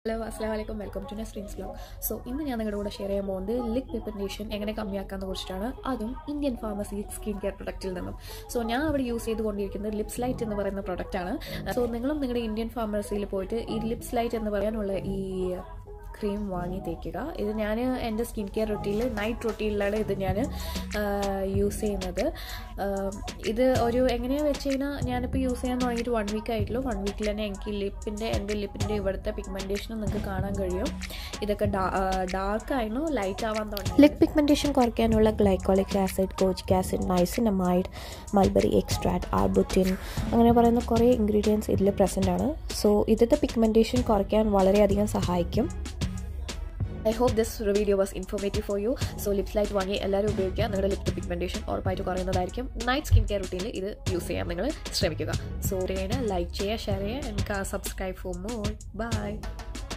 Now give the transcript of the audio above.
hello അസ്സാം വലൈക്കും welcome to Nesreen's blog so ഇന്ന് ഞാൻ നിങ്ങളുടെ കൂടെ ഷെയർ ചെയ്യാൻ പോകുന്നത് ലിപ് പിഗ്മെൻറ്റേഷൻ എങ്ങനെ കമ്മിയാക്കാമെന്ന് കുറിച്ചിട്ടാണ് അതും ഇന്ത്യൻ ഫാർമസി സ്കിൻ കെയർ പ്രൊഡക്റ്റിൽ നിന്നും സോ ഞാൻ അവിടെ യൂസ് ചെയ്തുകൊണ്ടിരിക്കുന്നത് ലിപ്സ് ലൈറ്റ് എന്ന് പറയുന്ന പ്രൊഡക്റ്റാണ് സോ നിങ്ങളും നിങ്ങളുടെ ഇന്ത്യൻ ഫാർമസിയിൽ പോയിട്ട് ഈ ലിപ്സ് ലൈറ്റ് എന്ന് പറയാനുള്ള ഈ ക്രീം വാങ്ങി തേക്കുക ഇത് ഞാൻ എൻ്റെ സ്കിൻ കെയർ റൊട്ടീനിൽ നൈറ്റ് റൊട്ടീനിലാണ് ഇത് ഞാൻ യൂസ് ചെയ്യുന്നത് ഇത് ഒരു എങ്ങനെയാണെന്ന് വെച്ച് കഴിഞ്ഞാൽ ഞാനിപ്പോൾ യൂസ് ചെയ്യാൻ തുടങ്ങിയിട്ട് വൺ വീക്ക് ആയിട്ടുള്ളൂ വൺ വീക്കിൽ തന്നെ എനിക്ക് ലിപ്പിൻ്റെ എൻ്റെ ലിപ്പിൻ്റെ ഇവിടുത്തെ പിഗ്മെൻറ്റേഷനും നിങ്ങൾക്ക് കാണാൻ കഴിയും ഇതൊക്കെ ഡാർക്ക് ആയിരുന്നു ലൈറ്റ് ആവാൻ തുടങ്ങി ലിപ് പിഗ്മെൻറ്റേഷൻ കുറയ്ക്കാനുള്ള glycolic acid kojic acid niacinamide mulberry extract arbutin അങ്ങനെ പറയുന്ന കുറേ ഇൻഗ്രീഡിയൻസ് ഇതിൽ പ്രസൻ്റ് ആണ് സോ ഇതിൻ്റെ പിഗ്മെൻറ്റേഷൻ കുറയ്ക്കാൻ വളരെയധികം സഹായിക്കും I hope this video was informative for you so lips light വാങ്ങി എല്ലാവരും ഉപയോഗിക്കുക നിങ്ങളുടെ ലിപ് പിഗ്മെൻറ്റേഷൻ ഉറപ്പായിട്ട് കുറയുന്നതായിരിക്കും നൈറ്റ് സ്കിൻ കെയർ റുട്ടീനിൽ ഇത് യൂസ് ചെയ്യാൻ നിങ്ങൾ ശ്രമിക്കുക സോ ലൈക്ക് ചെയ്യുക ഷെയർ ചെയ്യുക എനിക്ക് സബ്സ്ക്രൈബ് ഫോർ മോർ ബൈ